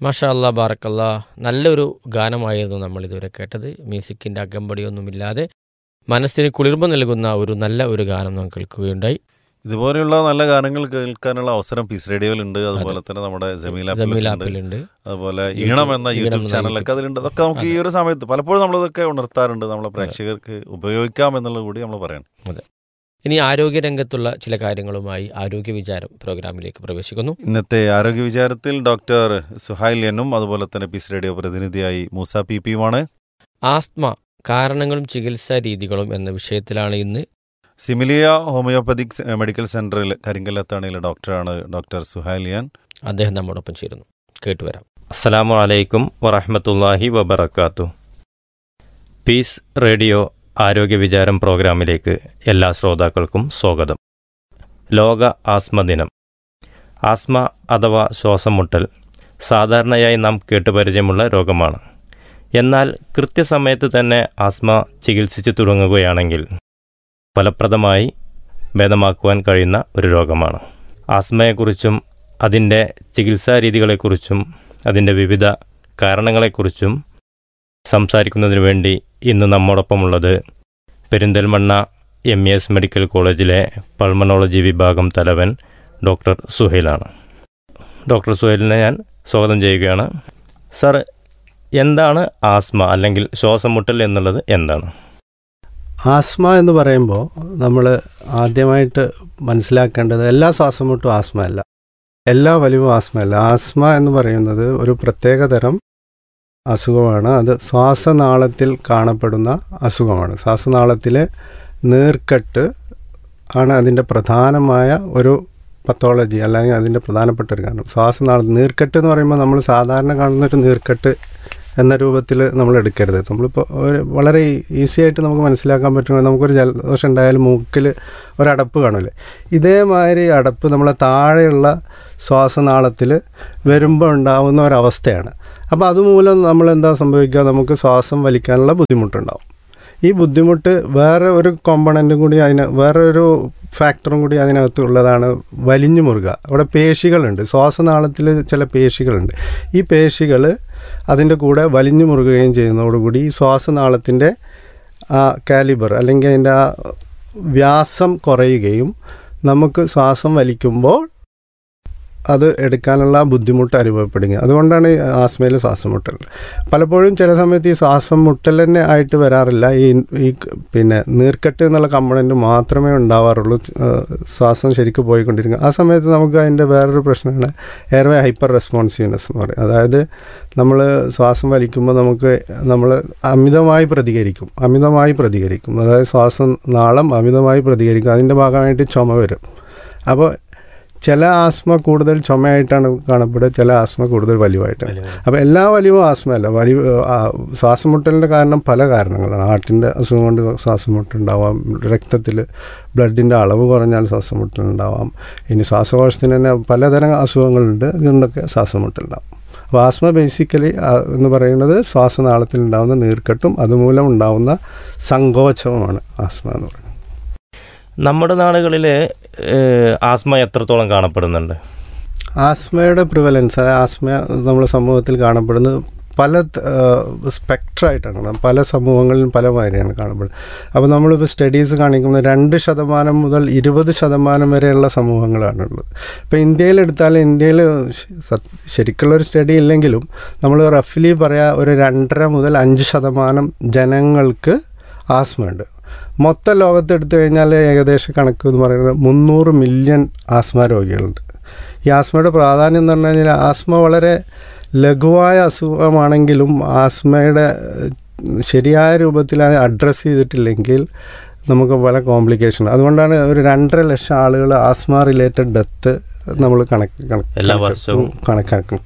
മാഷാ അല്ലാ ബാറക്കല്ലാ നല്ലൊരു ഗാനമായിരുന്നു നമ്മൾ ഇതുവരെ കേട്ടത് മ്യൂസിക്കിൻ്റെ അകമ്പടിയൊന്നുമില്ലാതെ മനസ്സിന് കുളിർമ നൽകുന്ന ഒരു നല്ല ഒരു ഗാനം നാം കേൾക്കുകയുണ്ടായി ഇതുപോലെയുള്ള നല്ല ഗാനങ്ങൾ കേൾക്കാനുള്ള അവസരം പീസ് റേഡിയോയിലുണ്ട് അതുപോലെ തന്നെ നമ്മുടെ ജമീൽ ജമീൽ ആപ്പിലുണ്ട് ആപ്പിലുണ്ട് അതുപോലെ യൂട്യൂബ് ഈണം എന്ന ഈണം യൂട്യൂബ് എന്ന ചാനലൊക്കെ യൂട്യൂബ്. അതിലുണ്ട് അതൊക്കെ നമുക്ക് ഈ ഒരു സമയത്ത് പലപ്പോഴും നമ്മളിതൊക്കെ ഉണർത്താറുണ്ട് നമ്മളെ പ്രേക്ഷകർക്ക് ഉപയോഗിക്കാം എന്നുള്ളത് കൂടി നമ്മൾ പറയണം ഇനി ആരോഗ്യരംഗത്തുള്ള ചില കാര്യങ്ങളുമായി ആരോഗ്യ വിചാരം പ്രോഗ്രാമിലേക്ക് പ്രവേശിക്കുന്നു ഇന്നത്തെ ആരോഗ്യ വിചാരത്തിൽ ഡോക്ടർ സുഹൈൽ എന്നും അതുപോലെ തന്നെ പീസ് റേഡിയോ പ്രതിനിധിയായി മൂസ പി പിയുമാണ് ആസ്മ കാരണങ്ങളും ചികിത്സാ രീതികളും എന്ന വിഷയത്തിലാണ് ഇന്ന് സിമിലിയ ഹോമിയോപ്പതിക് മെഡിക്കൽ സെന്ററിൽ കരിങ്കല്ലത്താണിയിലെ ഡോക്ടറാണ് ഡോക്ടർ സുഹൈലിയാൻ അദ്ദേഹം നമ്മോടൊപ്പം ചേരുന്നു കേട്ടുവരാം അസ്സലാമു അലൈക്കും വറഹ്മത്തുള്ളാഹി വബറക്കാത്തു പീസ് റേഡിയോ ആരോഗ്യ വിചാരം പ്രോഗ്രാമിലേക്ക് എല്ലാ ശ്രോതാക്കൾക്കും സ്വാഗതം ലോക ആസ്മ ദിനം ആസ്മ അഥവാ ശ്വാസം മുട്ടൽ സാധാരണയായി നാം കേട്ടുപരിചയമുള്ള രോഗമാണ് എന്നാൽ കൃത്യസമയത്ത് തന്നെ ആസ്മ ചികിത്സിച്ചു തുടങ്ങുകയാണെങ്കിൽ ഫലപ്രദമായി ഭേദമാക്കുവാൻ കഴിയുന്ന ഒരു രോഗമാണ് ആസ്മയെക്കുറിച്ചും അതിൻ്റെ ചികിത്സാ രീതികളെക്കുറിച്ചും അതിൻ്റെ വിവിധ കാരണങ്ങളെക്കുറിച്ചും സംസാരിക്കുന്നതിന് വേണ്ടി ഇന്ന് നമ്മോടൊപ്പമുള്ളത് Perinthalmanna M E S medical കോളേജിലെ പൾമണോളജി വിഭാഗം തലവൻ ഡോക്ടർ സുഹൈലാണ് ഡോക്ടർ സുഹൈലിനെ ഞാൻ സ്വാഗതം ചെയ്യുകയാണ് സാർ എന്താണ് ആസ്മ അല്ലെങ്കിൽ ശ്വാസം മുട്ടൽ എന്നുള്ളത് എന്താണ് ആസ്മ എന്ന് പറയുമ്പോൾ നമ്മൾ ആദ്യമായിട്ട് മനസ്സിലാക്കേണ്ടത് എല്ലാ ശ്വാസമുട്ടും ആസ്മ അല്ല എല്ലാ വലിവും ആസ്മ അല്ല ആസ്മ എന്ന് പറയുന്നത് ഒരു പ്രത്യേക തരം അസുഖമാണ് അത് ശ്വാസനാളത്തിൽ കാണപ്പെടുന്ന അസുഖമാണ് ശ്വാസനാളത്തിലെ നീർക്കെട്ട് ആണ് അതിൻ്റെ പ്രധാനമായ ഒരു പത്തോളജി അല്ലെങ്കിൽ അതിൻ്റെ പ്രധാനപ്പെട്ട ഒരു കാരണം ശ്വാസനാള നീർക്കെട്ട് എന്ന് പറയുമ്പോൾ നമ്മൾ സാധാരണ കാണുന്ന ഒരു നീർക്കെട്ട് എന്ന രൂപത്തിൽ നമ്മൾ എടുക്കരുത് നമ്മളിപ്പോൾ ഒരു വളരെ ഈസി ആയിട്ട് നമുക്ക് മനസ്സിലാക്കാൻ പറ്റുന്ന നമുക്കൊരു ജലദോഷം ഉണ്ടായാലും മൂക്കിൽ ഒരടപ്പ് കാണില്ലേ ഇതേമാതിരി അടപ്പ് നമ്മളെ താഴെയുള്ള ശ്വാസനാളത്തിൽ വരുമ്പോൾ ഉണ്ടാവുന്ന ഒരവസ്ഥയാണ് അപ്പോൾ അതുമൂലം നമ്മൾ എന്താ സംഭവിക്കുക നമുക്ക് ശ്വാസം വലിക്കാനുള്ള ബുദ്ധിമുട്ടുണ്ടാവും ഈ ബുദ്ധിമുട്ട് വേറെ ഒരു കോമ്പണൻറ്റും കൂടി അതിന് വേറെ ഒരു ഫാക്ടറും കൂടി അതിനകത്ത് ഉള്ളതാണ് വലിഞ്ഞു മുറുക അവിടെ പേശികളുണ്ട് ശ്വാസനാളത്തിൽ ചില പേശികളുണ്ട് ഈ പേശികൾ അതിൻ്റെ കൂടെ വലിഞ്ഞു മുറുകുകയും ചെയ്യുന്നതോടുകൂടി ഈ ശ്വാസനാളത്തിൻ്റെ ആ കാലിബർ അല്ലെങ്കിൽ അതിൻ്റെ ആ വ്യാസം കുറയുകയും നമുക്ക് ശ്വാസം വലിക്കുമ്പോൾ അത് എടുക്കാനുള്ള ബുദ്ധിമുട്ട് അനുഭവപ്പെടുക അതുകൊണ്ടാണ് ഈ ആസ്മയിൽ ശ്വാസം മുട്ടൽ പലപ്പോഴും ചില സമയത്ത് ഈ ശ്വാസം മുട്ടൽ തന്നെ ആയിട്ട് വരാറില്ല ഈ ഈ പിന്നെ നീർക്കെട്ട് എന്നുള്ള കമ്പണൻറ്റ് മാത്രമേ ഉണ്ടാവാറുള്ളൂ ഏഹ് ശ്വാസം ശരിക്കും പോയിക്കൊണ്ടിരിക്കുക ആ സമയത്ത് നമുക്ക് അതിൻ്റെ വേറൊരു പ്രശ്നമാണ് എയർവേ ഹൈപ്പർ റെസ്പോൺസീവ്നെസ് എന്ന് പറയും അതായത് നമ്മൾ ശ്വാസം വലിക്കുമ്പോൾ നമുക്ക് നമ്മൾ അമിതമായി പ്രതികരിക്കും അമിതമായി പ്രതികരിക്കും അതായത് ശ്വാസം നാളം അമിതമായി പ്രതികരിക്കും അതിൻ്റെ ഭാഗമായിട്ട് ചുമ വരും അപ്പോൾ ചില ആസ്മ കൂടുതൽ ചുമയായിട്ടാണ് കാണപ്പെടുക ചില ആസ്മ കൂടുതൽ വലിവായിട്ടാണ് അപ്പോൾ എല്ലാ വലിവും ആസ്മയല്ല വലിവ് ആ, ശ്വാസം മുട്ടലിൻ്റെ കാരണം പല കാരണങ്ങളാണ് ഹാർട്ടിൻ്റെ അസുഖം കൊണ്ട് ശ്വാസം മുട്ടുണ്ടാവാം രക്തത്തിൽ ബ്ലഡിൻ്റെ അളവ് കുറഞ്ഞാൽ ശ്വാസം മുട്ടലുണ്ടാവാം ഇനി ശ്വാസകോശത്തിന് തന്നെ പലതരം അസുഖങ്ങളുണ്ട് അതുകൊണ്ടൊക്കെ ശ്വാസം മുട്ടലുണ്ടാവും അപ്പോൾ ആസ്മ ബേസിക്കലി എന്ന് പറയുന്നത് ശ്വാസനാളത്തിൽ ഉണ്ടാകുന്ന നീർക്കെട്ടും അതുമൂലം ഉണ്ടാകുന്ന സങ്കോചവുമാണ് ആസ്മ എന്ന് പറയുന്നത് നമ്മുടെ നാടുകളിൽ ആസ്മ എത്രത്തോളം കാണപ്പെടുന്നുണ്ട് ആസ്മയുടെ പ്രിവലൻസ് അതായത് ആസ്മ നമ്മുടെ സമൂഹത്തിൽ കാണപ്പെടുന്നത് പല സ്പെക്ട്രായിട്ടാണ് പല സമൂഹങ്ങളിലും പല മാതിരിയാണ് കാണപ്പെടുന്നത് അപ്പോൾ നമ്മളിപ്പോൾ സ്റ്റഡീസ് കാണിക്കുന്നത് രണ്ട് ശതമാനം മുതൽ ഇരുപത് ശതമാനം വരെയുള്ള സമൂഹങ്ങളാണുള്ളത് ഇപ്പോൾ ഇന്ത്യയിൽ എടുത്താൽ ഇന്ത്യയിൽ ശരിക്കുള്ള ഒരു സ്റ്റഡി ഇല്ലെങ്കിലും നമ്മൾ റഫ്ലി പറയാ ഒരു രണ്ടര മുതൽ അഞ്ച് ശതമാനം ജനങ്ങൾക്ക് ആസ്മയുണ്ട് മൊത്തം ലോകത്ത് എടുത്തു കഴിഞ്ഞാൽ ഏകദേശം കണക്ക് എന്ന് പറയുന്നത് മുന്നൂറ് മില്യൺ ആസ്മ രോഗികളുണ്ട് ഈ ആസ്മയുടെ പ്രാധാന്യം എന്ന് പറഞ്ഞു കഴിഞ്ഞാൽ ആസ്മ വളരെ ലഘുവായ അസുഖമാണെങ്കിലും ആസ്മയുടെ ശരിയായ രൂപത്തിൽ അത് അഡ്രസ്സ് ചെയ്തിട്ടില്ലെങ്കിൽ നമുക്ക് പല കോംപ്ലിക്കേഷൻ അതുകൊണ്ടാണ് ഒരു രണ്ടര ലക്ഷം ആളുകൾ ആസ്മ റിലേറ്റഡ് ഡെത്ത് നമ്മൾ കണക്ക് കണക്ക് എല്ലാ വർഷവും കണക്കാക്കണം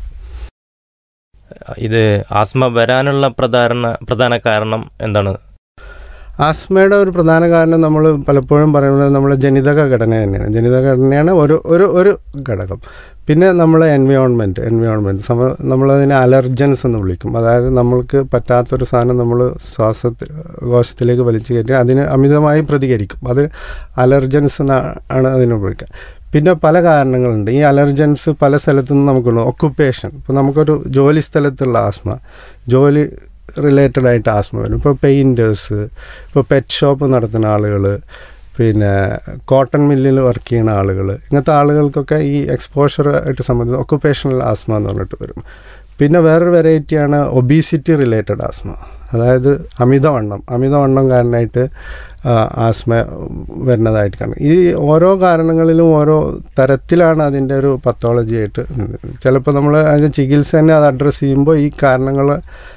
ഇത് ആസ്മ വരാനുള്ള പ്രധാന പ്രധാന കാരണം എന്താണ് ആസ്മയുടെ ഒരു പ്രധാന കാരണം നമ്മൾ പലപ്പോഴും പറയുന്നത് നമ്മുടെ ജനിതക ഘടന തന്നെയാണ് ജനിതക ഘടനയാണ് ഒരു ഒരു ഒരു ഘടകം പിന്നെ നമ്മളെ എൻവയോൺമെൻറ്റ് എൻവയോൺമെൻറ്റ് സമ നമ്മളതിനെ അലർജൻസ് എന്ന് വിളിക്കും അതായത് നമ്മൾക്ക് പറ്റാത്തൊരു സാധനം നമ്മൾ ശ്വാസത്തിൽ കോശത്തിലേക്ക് വലിച്ചു കയറ്റി അതിന് അമിതമായി പ്രതികരിക്കും അത് അലർജൻസ് ആണ് അതിനെ വിളിക്കുക പിന്നെ പല കാരണങ്ങളുണ്ട് ഈ അലർജൻസ് പല സ്ഥലത്തു നിന്ന് നമുക്കുണ്ട് ഒക്കുപ്പേഷൻ ഇപ്പോൾ നമുക്കൊരു ജോലി സ്ഥലത്തുള്ള ആസ്മ ജോലി റിലേറ്റഡ് ആയിട്ട് ആസ്മ വരും ഇപ്പോൾ പെയിൻറ്റേഴ്സ് ഇപ്പോൾ പെറ്റ് ഷോപ്പ് നടത്തുന്ന ആളുകൾ പിന്നെ കോട്ടൺ മില്ലിൽ വർക്ക് ചെയ്യുന്ന ആളുകൾ ഇങ്ങനത്തെ ആളുകൾക്കൊക്കെ ഈ എക്സ്പോഷർ ആയിട്ട് സംബന്ധിച്ച് ഒക്കുപ്പേഷണൽ ആസ്മ എന്ന് പറഞ്ഞിട്ട് വരും പിന്നെ വേറൊരു വെറൈറ്റിയാണ് ഒബീസിറ്റി റിലേറ്റഡ് ആസ്മ അതായത് അമിതവണ്ണം അമിതവണ്ണം കാരണമായിട്ട് ആ, ആസ്മ വരുന്നതായിട്ട് കാണും ഈ ഓരോ കാരണങ്ങളിലും ഓരോ തരത്തിലാണ് അതിൻ്റെ ഒരു പത്തോളജി ആയിട്ട് ചിലപ്പോൾ നമ്മൾ അതിൻ്റെ ചികിത്സ തന്നെ അത് അഡ്രസ്സ് ചെയ്യുമ്പോൾ ഈ കാരണങ്ങൾ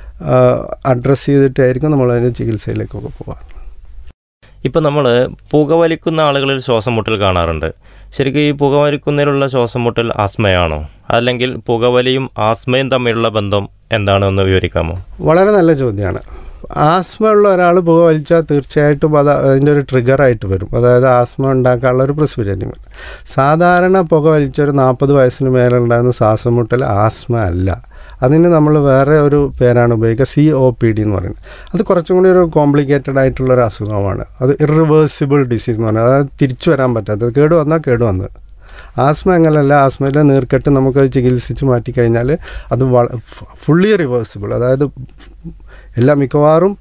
അഡ്രസ്സ് ചെയ്തിട്ടായിരിക്കും നമ്മൾ അതിൻ്റെ ചികിത്സയിലേക്കൊക്കെ പോകാം ഇപ്പം നമ്മൾ പുകവലിക്കുന്ന ആളുകളിൽ ശ്വാസം മുട്ടൽ കാണാറുണ്ട് ശരിക്കും ഈ പുകവലിക്കുന്നതിലുള്ള ശ്വാസം മുട്ടൽ ആസ്മയാണോ അല്ലെങ്കിൽ പുകവലിയും ആസ്മയും തമ്മിലുള്ള ബന്ധം എന്താണെന്ന് വിവരിക്കാമോ വളരെ നല്ല ചോദ്യമാണ് ആസ്മ ഉള്ള ഒരാൾ പുക വലിച്ചാൽ തീർച്ചയായിട്ടും അത് അതിൻ്റെ ഒരു ട്രിഗറായിട്ട് വരും അതായത് ആസ്മ ഉണ്ടാക്കാനുള്ള ഒരു പ്രസ്പിരേറ്റിംഗ് സാധാരണ പുക വലിച്ചൊരു നാൽപ്പത് വയസ്സിന് മേലെ ഉണ്ടാകുന്ന ശ്വാസം മുട്ടൽ ആസ്മ അല്ല അതിന് നമ്മൾ വേറെ ഒരു പേരാണ് ഉപയോഗിക്കുക സി ഒ പി ഡി എന്ന് പറയുന്നത് അത് കുറച്ചും കൂടി ഒരു കോംപ്ലിക്കേറ്റഡ് ആയിട്ടുള്ള ഒരു അസുഖമാണ് അത് ഇറിവേഴ്സിബിൾ ഡിസീസ് എന്ന് പറയുന്നത് അതായത് തിരിച്ചു വരാൻ പറ്റാത്തത് കേട് വന്നാൽ കേട് വന്നത് ആസ്മ അങ്ങനെയല്ല ആസ്മയിലെ നീർക്കെട്ട് നമുക്കത് ചികിത്സിച്ച് മാറ്റിക്കഴിഞ്ഞാൽ അത് ഫുള്ളി റിവേഴ്സിബിൾ അതായത് എല്ലാ മിക്കവാറും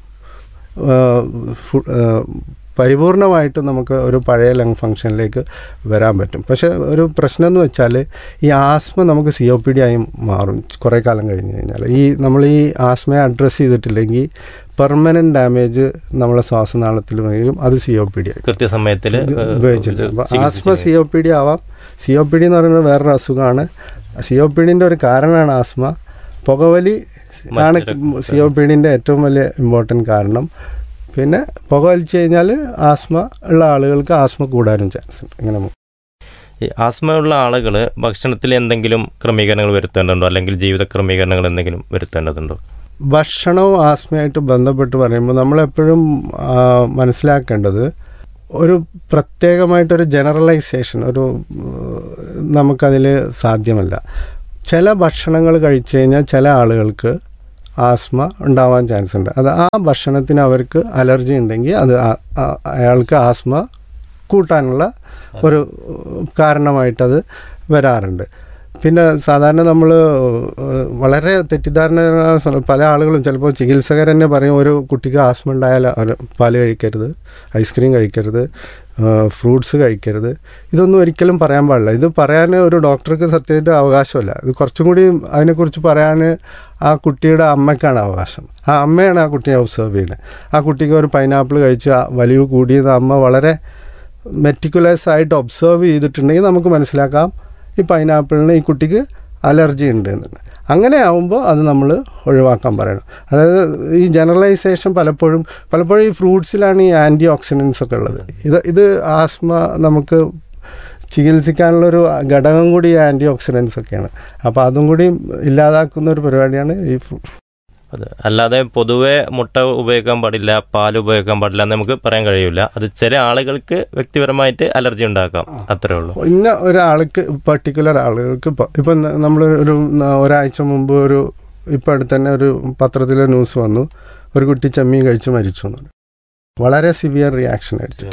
ആ, ഫു- ആ, പരിപൂർണമായിട്ടും നമുക്ക് ഒരു പഴയ ലങ് ഫങ്ഷനിലേക്ക് വരാൻ പറ്റും പക്ഷേ ഒരു പ്രശ്നം എന്ന് വെച്ചാൽ ഈ ആസ്മ നമുക്ക് സി ഒ പി ഡി ആയി മാറും കുറേ കാലം കഴിഞ്ഞ് കഴിഞ്ഞാൽ ഈ നമ്മൾ ഈ ആസ്മയെ അഡ്രസ്സ് ചെയ്തിട്ടില്ലെങ്കിൽ പെർമനൻറ്റ് ഡാമേജ് നമ്മളെ ശ്വാസനാളത്തിൽ വരും അത് സി ഒ പി ഡി ആയി കൃത്യസമയത്തിൽ ഉപയോഗിച്ചിട്ട് അപ്പോൾ asthma C O P D ആവാം സി ഒ പി ഡി എന്ന് പറയുന്നത് വേറൊരു അസുഖമാണ് സി ഒ പി ഡിൻ്റെ ഒരു കാരണമാണ് ആസ്മ പുകവലി ആണ് സി ഒ പി ഡിൻ്റെ ഏറ്റവും വലിയ ഇമ്പോർട്ടൻറ്റ് കാരണം പിന്നെ പുക വലിച്ചു കഴിഞ്ഞാൽ ആസ്മ ഉള്ള ആളുകൾക്ക് ആസ്മ കൂടാനും ചാൻസ് ഉണ്ട് ഇങ്ങനെ മു- ഈ ആസ്മയുള്ള ആളുകൾ ഭക്ഷണത്തിൽ എന്തെങ്കിലും ക്രമീകരണങ്ങൾ വരുത്തേണ്ടതുണ്ടോ അല്ലെങ്കിൽ ജീവിത ക്രമീകരണങ്ങൾ എന്തെങ്കിലും വരുത്തേണ്ടതുണ്ടോ ഭക്ഷണവും ആസ്മയായിട്ട് ബന്ധപ്പെട്ട് പറയുമ്പോൾ നമ്മളെപ്പോഴും ആ, മനസ്സിലാക്കേണ്ടത് ഒരു പ്രത്യേകമായിട്ടൊരു ജനറലൈസേഷൻ ഒരു ഉം, നമുക്കതിൽ സാധ്യമല്ല ചില ഭക്ഷണങ്ങൾ കഴിച്ചു കഴിഞ്ഞാൽ ചില ആളുകൾക്ക് ആസ്മ ഉണ്ടാവാൻ ചാൻസ് ഉണ്ട് അത് ആ ഭക്ഷണത്തിന് അവർക്ക് അലർജി ഉണ്ടെങ്കിൽ അത് ആ- ആ- അയാൾക്ക് ആസ്മ കൂട്ടാനുള്ള ഒരു കാരണമായിട്ടത് വരാറുണ്ട് പിന്നെ സാധാരണ നമ്മൾ വളരെ തെറ്റിദ്ധാരണ പല ആളുകളും ചിലപ്പോൾ ചികിത്സകർ തന്നെ പറയും ഒരു കുട്ടിക്ക് ആസ്മ ഉണ്ടായാൽ അവര് പാല് കഴിക്കരുത് ഐസ്ക്രീം കഴിക്കരുത് ഫ്രൂട്ട്സ് കഴിക്കരുത് ഇതൊന്നും ഒരിക്കലും പറയാൻ പാടില്ല ഇത് പറയാൻ ഒരു ഡോക്ടർക്ക് സത്യമായിട്ട് അവകാശമല്ല ഇത് കുറച്ചും കൂടി അതിനെക്കുറിച്ച് പറയാൻ ആ കുട്ടിയുടെ അമ്മയ്ക്കാണ് അവകാശം ആ അമ്മയാണ് ആ കുട്ടിയെ ഒബ്സർവ് ചെയ്യുന്നത് ആ കുട്ടിക്ക് ഒരു പൈനാപ്പിൾ കഴിച്ച് ആ വലിവ് കൂടിയത് അമ്മ വളരെ മെറ്റിക്കുലസ് ആയിട്ട് ഒബ്സർവ് ചെയ്തിട്ടുണ്ടെങ്കിൽ നമുക്ക് മനസ്സിലാക്കാം ഈ പൈനാപ്പിളിന് ഈ കുട്ടിക്ക് അലർജി ഉണ്ട് എന്ന് അങ്ങനെ ആവുമ്പോൾ അത് നമ്മൾ ഒഴിവാക്കാൻ പറയണം അതായത് ഈ ജനറലൈസേഷൻ പലപ്പോഴും പലപ്പോഴും ഈ ഫ്രൂട്ട്സിലാണ് ഈ ആൻറ്റി ഓക്സിഡൻസ് ഒക്കെ ഉള്ളത് ഇത് ഇത് ആസ്മ നമുക്ക് ചികിത്സിക്കാനുള്ളൊരു ഘടകം കൂടി ഈ ആൻറ്റി ഓക്സിഡൻസ് ഒക്കെയാണ് അപ്പോൾ അതും കൂടി ഇല്ലാതാക്കുന്ന ഒരു പരിപാടിയാണ് ഈ ഫ്രൂ- അത് അല്ലാതെ പൊതുവെ മുട്ട ഉപയോഗിക്കാൻ പാടില്ല പാൽ ഉപയോഗിക്കാൻ പാടില്ല എന്ന് നമുക്ക് പറയാൻ കഴിയില്ല അത് ചില ആളുകൾക്ക് വ്യക്തിപരമായിട്ട് അലർജി ഉണ്ടാക്കാം അത്രേ ഉള്ളൂ ഇന്ന ഒരാൾക്ക് പർട്ടിക്കുലർ ആളുകൾക്ക് ഇപ്പോൾ ഇപ്പം നമ്മൾ ഒരു ന- ഒരാഴ്ച മുമ്പ് ഒരു ഇപ്പം അടുത്ത് തന്നെ ഒരു പത്രത്തിലെ ന്യൂസ് വന്നു ഒരു കുട്ടി ചെമ്മീൻ കഴിച്ച് മരിച്ചു എന്ന് പറഞ്ഞു. വളരെ സിവിയർ റിയാക്ഷൻ അടിച്ചു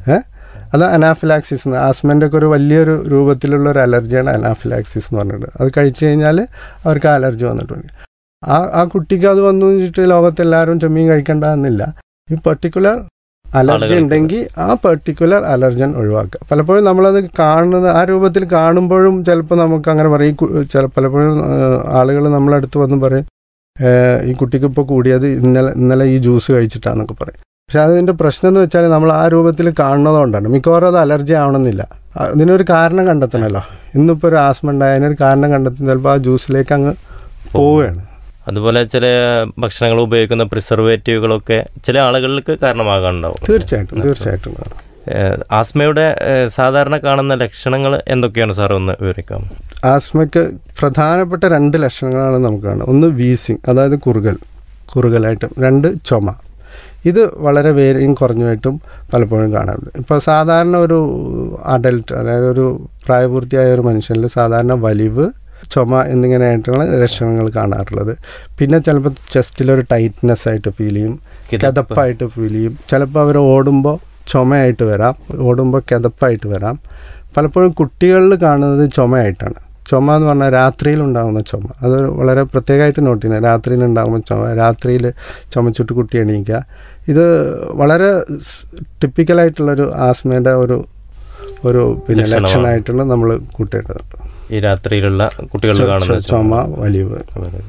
അത് അനാഫിലാക്സിസ് ആസ്മൻ്റെ ഒക്കെ ഒരു വലിയൊരു രൂപത്തിലുള്ള ഒരു അലർജിയാണ് അനാഫിലാക്സിസ് എന്ന് പറഞ്ഞിട്ട് അത് കഴിച്ചു കഴിഞ്ഞാൽ അവർക്ക് അലർജി വന്നിട്ടുണ്ട് ആ ആ കുട്ടിക്ക് അത് വന്നു വെച്ചിട്ട് ലോകത്തെല്ലാവരും ചെമ്മീൻ കഴിക്കേണ്ട എന്നില്ല ഈ പർട്ടിക്കുലർ അലർജി ആളുകൾക്ക്. ഉണ്ടെങ്കിൽ ആ പെർട്ടിക്കുലർ അലർജൻ ഒഴിവാക്കുക പലപ്പോഴും നമ്മളത് കാണുന്നത് ആ രൂപത്തിൽ കാണുമ്പോഴും ചിലപ്പോൾ നമുക്ക് അങ്ങനെ പറയും ഈ കു- ചില പലപ്പോഴും ആളുകൾ നമ്മളടുത്ത് വന്ന് പറയും "ഏഹ്, ഈ കുട്ടിക്ക് ഇപ്പോൾ കൂടിയത് ഇന്നലെ ഇന്നലെ ഈ ജ്യൂസ് കഴിച്ചിട്ടാന്നൊക്കെ പറയും പക്ഷെ അതിൻ്റെ പ്രശ്നം എന്ന് വെച്ചാൽ നമ്മൾ ആ രൂപത്തിൽ കാണുന്നതുകൊണ്ടാണ് മിക്കവാറും അത് അലർജി ആവണമെന്നില്ല ആ, ഇതിനൊരു കാരണം കണ്ടെത്തണമല്ലോ ഇന്നിപ്പോൾ ഒരു ആസ്മ ഉണ്ടായ അതിനൊരു കാരണം കണ്ടെത്തി ചിലപ്പോൾ ആ ജ്യൂസിലേക്ക് അങ്ങ് പോവുകയാണ് അതുപോലെ ചില ഭക്ഷണങ്ങൾ ഉപയോഗിക്കുന്ന പ്രിസർവേറ്റീവുകളൊക്കെ ചില ആളുകൾക്ക് കാരണമാകാനുണ്ടാവും തീർച്ചയായിട്ടും തീർച്ചയായിട്ടും ഏഹ് ആസ്മയുടെ ഏഹ് സാധാരണ കാണുന്ന ലക്ഷണങ്ങൾ എന്തൊക്കെയാണ് സാർ ഒന്ന് വിവരിക്കാം ആസ്മയ്ക്ക് പ്രധാനപ്പെട്ട രണ്ട് ലക്ഷണങ്ങളാണ് നമുക്ക് കാണുന്നത് ഒന്ന് വീസിങ് അതായത് കുറുകൽ കുറുകലായിട്ടും രണ്ട് ചുമ ഇത് വളരെ വേരെയും കുറഞ്ഞുമായിട്ടും പലപ്പോഴും കാണാറുണ്ട് ഇപ്പോൾ സാധാരണ ഒരു അഡൽട്ട് അതായത് ഒരു പ്രായപൂർത്തിയായ ഒരു മനുഷ്യനിൽ സാധാരണ വലിവ് ചുമ എന്നിങ്ങനെയായിട്ടുള്ള ലക്ഷണങ്ങൾ കാണാറുള്ളത് പിന്നെ ചിലപ്പോൾ ചെസ്റ്റിലൊരു ടൈറ്റ്നെസ് ആയിട്ട് ഫീൽ ചെയ്യും കിതപ്പായിട്ട് ഫീൽ ചെയ്യും ചിലപ്പോൾ അവർ ഓടുമ്പോൾ ചുമയായിട്ട് വരാം ഓടുമ്പോൾ കിതപ്പായിട്ട് വരാം പലപ്പോഴും കുട്ടികളിൽ കാണുന്നത് ചുമയായിട്ടാണ് ചുമ എന്ന് പറഞ്ഞാൽ രാത്രിയിൽ ഉണ്ടാകുന്ന ചുമ അത് വളരെ പ്രത്യേകമായിട്ട് നോട്ട് ചെയ്യുന്നത് രാത്രിയിൽ ഉണ്ടാകുന്ന ചുമ രാത്രിയിൽ ചുമച്ചിട്ട് കുട്ടി എണീക്കുക ഇത് വളരെ ടിപ്പിക്കലായിട്ടുള്ളൊരു ആസ്മയുടെ ഒരു ഒരു പിന്നെ ലക്ഷണമാണ്. ലക്ഷണമായിട്ടാണ് നമ്മൾ കൂട്ടേണ്ടത് ഈ രാത്രിയിലുള്ള കുട്ടികളിൽ കാണുന്ന ചുമ വലിവ്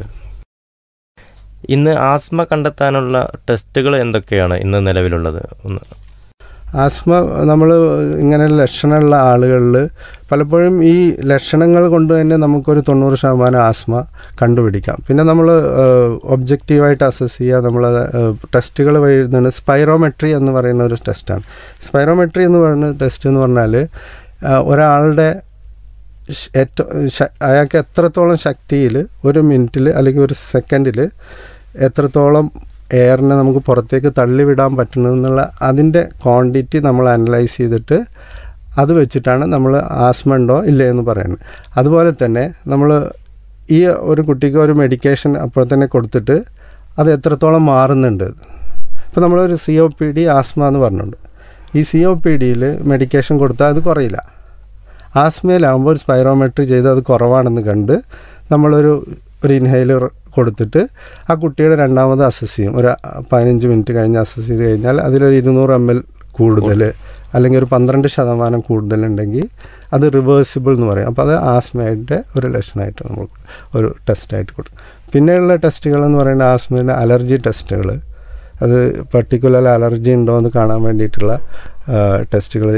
ഇന്ന് ആസ്മ കണ്ടെത്താനുള്ള ടെസ്റ്റുകൾ എന്തൊക്കെയാണ് ഇന്ന് നിലവിലുള്ളത് ഒന്ന് ആസ്മ നമ്മൾ ഇങ്ങനെ ലക്ഷണമുള്ള ആളുകളിൽ പലപ്പോഴും ഈ ലക്ഷണങ്ങൾ കൊണ്ട് തന്നെ നമുക്കൊരു തൊണ്ണൂറ് ശതമാനം ആസ്മ കണ്ടുപിടിക്കാം പിന്നെ നമ്മൾ ഒബ്ജക്റ്റീവായിട്ട് അസസ് ചെയ്യുക നമ്മൾ ടെസ്റ്റുകൾ വരുന്നതാണ് സ്പൈറോമെട്രി എന്ന് പറയുന്ന ഒരു ടെസ്റ്റാണ് സ്പൈറോമെട്രി എന്ന് പറയുന്ന ടെസ്റ്റ് എന്ന് പറഞ്ഞാൽ ആ, ഒരാളുടെ ശ- ഏറ്റവും ശ- അയാൾക്ക് എത്രത്തോളം ശക്തിയിൽ ഒരു മിനിറ്റിൽ അല്ലെങ്കിൽ ഒരു സെക്കൻഡിൽ എത്രത്തോളം എയറിനെ നമുക്ക് പുറത്തേക്ക് തള്ളിവിടാൻ പറ്റുന്നതെന്നുള്ള അതിൻ്റെ ക്വാണ്ടിറ്റി നമ്മൾ അനലൈസ് ചെയ്തിട്ട് അത് വെച്ചിട്ടാണ് നമ്മൾ ആസ്മ ഉണ്ടോ ഇല്ലേ എന്ന് പറയുന്നത് അതുപോലെ തന്നെ നമ്മൾ ഈ ഒരു കുട്ടിക്ക് ഒരു മെഡിക്കേഷൻ അപ്പോൾ തന്നെ കൊടുത്തിട്ട് അത് എത്രത്തോളം മാറുന്നുണ്ട് ഇപ്പോൾ നമ്മളൊരു C O P D asthma എന്ന് പറഞ്ഞിട്ടുണ്ട് ഈ സി ഒ പി ഡിയിൽ മെഡിക്കേഷൻ കൊടുത്താൽ അത് കുറയില്ല ആസ്മയിലാകുമ്പോൾ ഒരു സ്പൈറോമെട്രി ചെയ്ത് അത് കുറവാണെന്ന് കണ്ട് നമ്മളൊരു ഒരു ഇൻഹൈലർ കൊടുത്തിട്ട് ആ കുട്ടിയുടെ രണ്ടാമത് അസസ് ചെയ്യും ഒരു പതിനഞ്ച് മിനിറ്റ് കഴിഞ്ഞ് അസസ് ചെയ്ത് കഴിഞ്ഞാൽ അതിലൊരു ഇരുന്നൂറ് എം എൽ കൂടുതൽ അല്ലെങ്കിൽ ഒരു പന്ത്രണ്ട് ശതമാനം കൂടുതലുണ്ടെങ്കിൽ അത് റിവേഴ്സിബിൾ എന്ന് പറയും അപ്പോൾ അത് ആസ്മയുടെ ഒരു ലക്ഷണമായിട്ട് നമ്മൾ ഒരു ടെസ്റ്റായിട്ട് കൊടുക്കും പിന്നെയുള്ള ടെസ്റ്റുകൾ എന്ന് പറയുന്നത് ആസ്മയുടെ അലർജി ടെസ്റ്റുകൾ അത് പർട്ടിക്കുലർ അലർജി ഉണ്ടോ എന്ന് കാണാൻ വേണ്ടിയിട്ടുള്ള ടെസ്റ്റുകൾ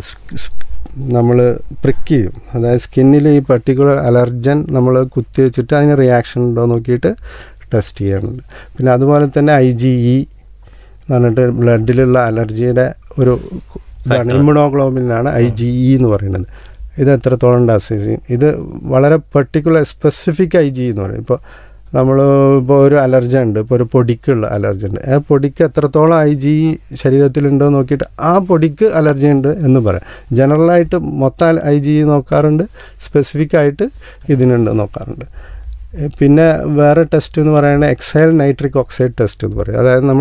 നമ്മൾ പ്രിക്ക് ചെയ്യും അതായത് സ്കിന്നിൽ ഈ പർട്ടിക്കുലർ അലർജൻ നമ്മൾ കുത്തി വെച്ചിട്ട് അതിന് റിയാക്ഷൻ ഉണ്ടോ നോക്കിയിട്ട് ടെസ്റ്റ് ചെയ്യണത് പിന്നെ അതുപോലെ തന്നെ ഐ ജി ഇ എന്ന് പറഞ്ഞിട്ട് ബ്ലഡിലുള്ള അലർജിയുടെ ഒരു ഇതാണ് Factor. ഇമ്മ്യൂണോഗ്ലോബിനാണ് ഐ ജി ഇ എന്ന് പറയുന്നത് ഇത് എത്രത്തോളം ഉണ്ട് അസസ് ചെയ്യും ഇത് വളരെ പെർട്ടിക്കുലർ സ്പെസിഫിക് ഐ ജി എന്ന് പറയും ഇപ്പോൾ നമ്മൾ ഇപ്പോൾ ഒരു അലർജി ഉണ്ട് ഇപ്പോൾ ഒരു പൊടിക്കുള്ള അലർജി ഉണ്ട് ആ പൊടിക്ക് എത്രത്തോളം ഐ ജി ശരീരത്തിലുണ്ടോ നോക്കിയിട്ട് ആ പൊടിക്ക് അലർജി ഉണ്ട് എന്ന് പറയാം ജനറലായിട്ട് മൊത്തം ഐ ജി നോക്കാറുണ്ട് സ്പെസിഫിക് ആയിട്ട് ഇതിനുണ്ട് നോക്കാറുണ്ട് എ, പിന്നെ വേറെ ടെസ്റ്റ് എന്ന് പറയുന്നത് എക്സൈൽ നൈട്രിക് ഓക്സൈഡ് ടെസ്റ്റ് എന്ന് പറയും അതായത് നമ്മൾ